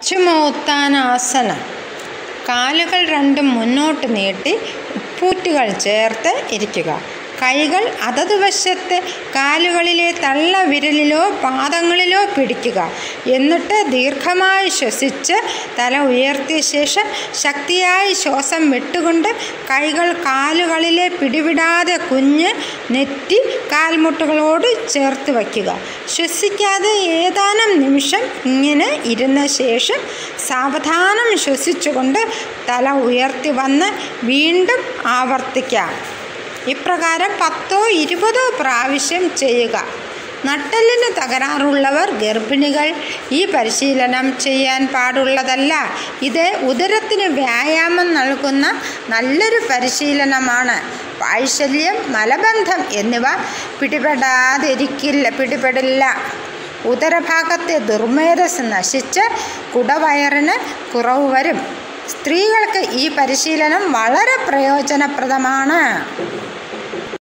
പശ്ചിമോത്താനാസനം കാലുകൾ രണ്ടും മുന്നോട്ട് നീട്ടി ഉപ്പൂറ്റുകൾ ചേർത്ത് ഇരിക്കുക കൈകൾ അതത് വശത്തെ കാലുകളിലെ തള്ള വിരലിലോ പാദങ്ങളിലോ പിടിക്കുക എന്നിട്ട് ദീർഘമായി ശ്വസിച്ച് തല ഉയർത്തിയ ശേഷം ശക്തിയായി ശ്വാസം വിട്ടുകൊണ്ട് കൈകൾ കാലുകളിലെ പിടിവിടാതെ കുഞ്ഞ് നെറ്റി കാൽമുട്ടുകളോട് ചേർത്ത് വയ്ക്കുക ശ്വസിക്കാതെ ഏതാനും നിമിഷം ഇങ്ങനെ ഇരുന്ന ശേഷം സാവധാനം ശ്വസിച്ചുകൊണ്ട് തല ഉയർത്തി വന്ന് വീണ്ടും ആവർത്തിക്കാം ഇപ്രകാരം പത്തോ ഇരുപതോ പ്രാവശ്യം ചെയ്യുക നട്ടലിന് തകരാറുള്ളവർ ഗർഭിണികൾ ഈ പരിശീലനം ചെയ്യാൻ പാടുള്ളതല്ല ഇത് ഉദരത്തിന് വ്യായാമം നൽകുന്ന നല്ലൊരു പരിശീലനമാണ് വാത്സല്യം മലബന്ധം എന്നിവ പിടിപെടാതിരിക്കില്ല പിടിപെടില്ല ഉദരഭാഗത്തെ ദുർമേധസ് നശിച്ച് കുടവയറിന് കുറവ് വരും സ്ത്രീകൾക്ക് ഈ പരിശീലനം വളരെ പ്രയോജനപ്രദമാണ്